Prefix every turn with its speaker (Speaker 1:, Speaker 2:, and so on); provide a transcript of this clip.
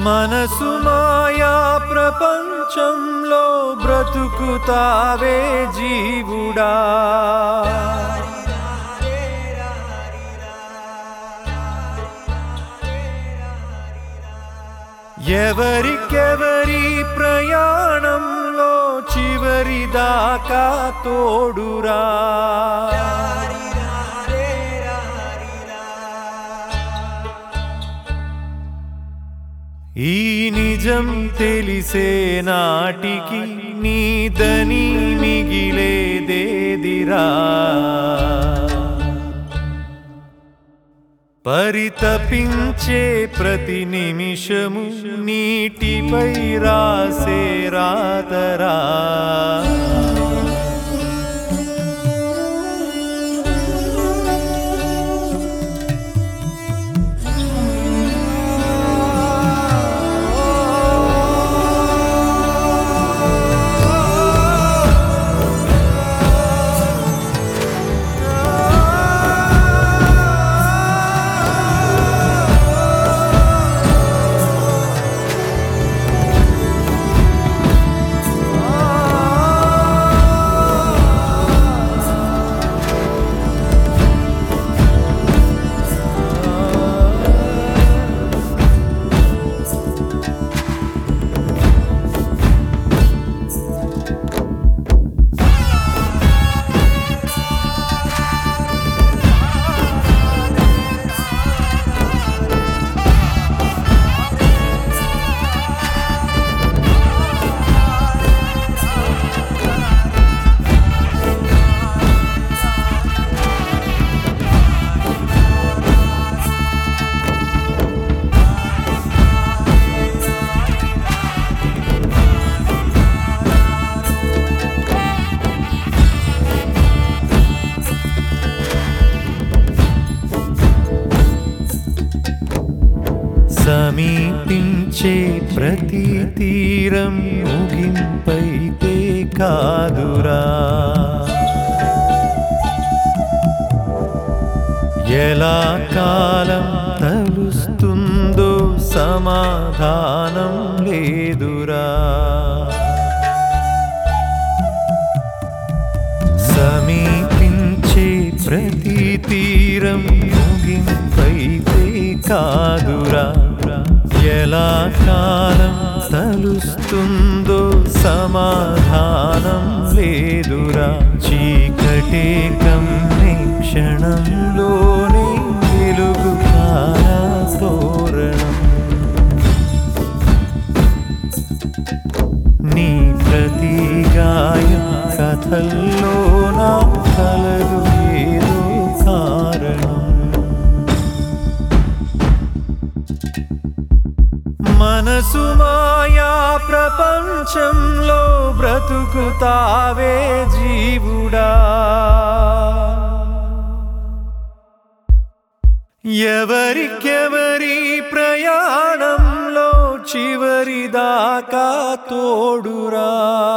Speaker 1: మనసు మాయా ప్రపంచంలో బ్రతుకుతావే జీవుడా ఎవరికెవరి ప్రయాణంలో చివరి దాకా తోడురా ఈ నిజం తెలిసే నాటికి నీదని మిగిలేదేదిరా పరితపించే ప్రతి నిమిషము నీటిపై రాసే రాతరా సమీపించే ప్రతి తీరం ముగింపైతే కాదురా ఎలా కాలం తలుస్తుందో సమాధానం లేదురా సమీపించే ప్రతి తీరం ముగింపైతే కాదురా ఎలా కాలం తలుస్తుందో సమాధానం లేదురా చీకటే కమ్మే క్షణంలోనే వెలుగు కారా తోరణం నీ ప్రతి గాయం కథల్లో నా కలదు ఏదో కారణం మనసు మాయా ప్రపంచంలో బ్రతుకుతావే జీవుడా ఎవరికెవరి ప్రయాణంలో చివరి దాకా తోడురా